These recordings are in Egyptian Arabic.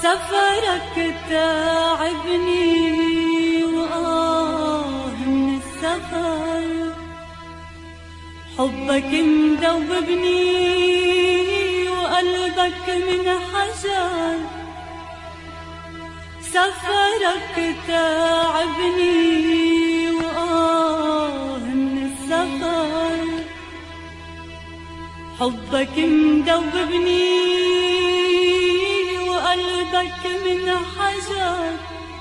سفرك تعبني وآه من السفر حبك مذوبني وقلبك من حجر سفرك تعبني وآه من السفر حبك مذوبني وقلبك من حجر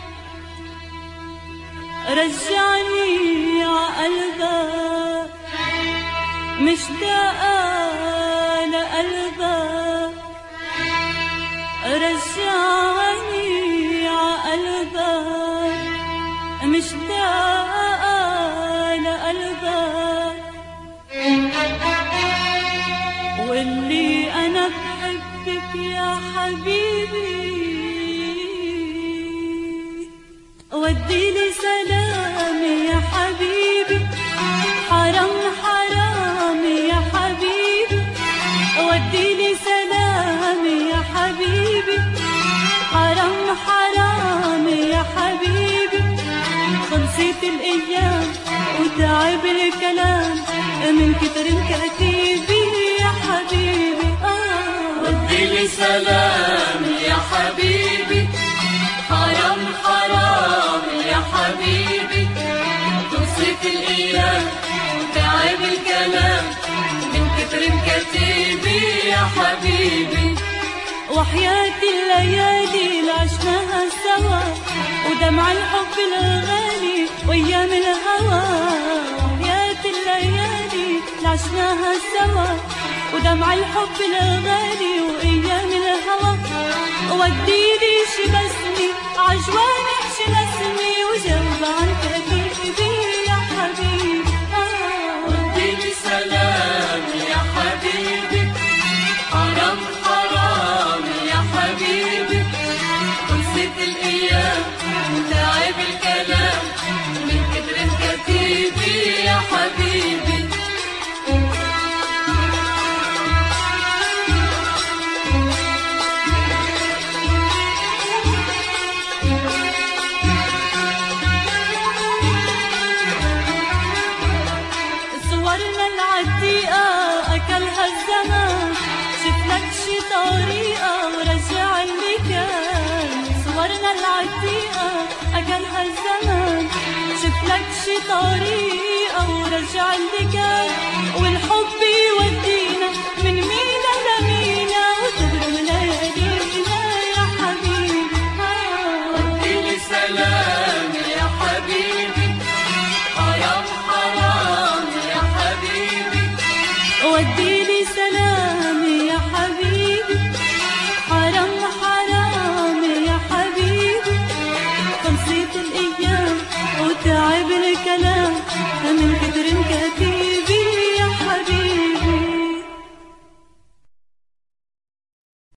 رجعني عقلبك مشتاقة لقلبك رجعني عقلبك مشتاقة لقلبك واللي أنا بحبك يا حبيبي ودي لي سلامي يا حبيبي حرام حرام يا حبيبي ودي لي سلامي يا حبيبي حرام حرام يا حبيبي خلصت الأيام وتعب الكلام من كتر الكتيبي يا حبيبي آه ودي لي سلام يا حبيبي حرام حرام يا حبيبي توصف الأيام وتعب الكلام من كتر مكتبي يا حبيبي وحياة الليالي اللي عشناها سوا ودمع الحب الغالي وايام الهوى وحياة الليالي اللي عشناها سوا ودمع الحب الغالي وايام الهوى وديلي شي بسمي عجوانك شي بسمي وجاوب عن تأكيدي يا حبيبي آه ودي لي سلام يا حبيبي حرام حرام يا حبيبي خلصت الأيام وتعب الكلام من كتر مكتبي يا حبيبي صورنا العتيقة أكلها الزمان شفلك شي طريقة ورجع اللي كان صورنا العتيقة أكلها الزمان شفلك شي طريقة ورجع اللي كان والحب يودينا من مينا لمينا وتبرم ليالينا يا حبيبي آه. ودي لي سلام يا حبيبي حرام حرام يا حبيبي ودي لي سلام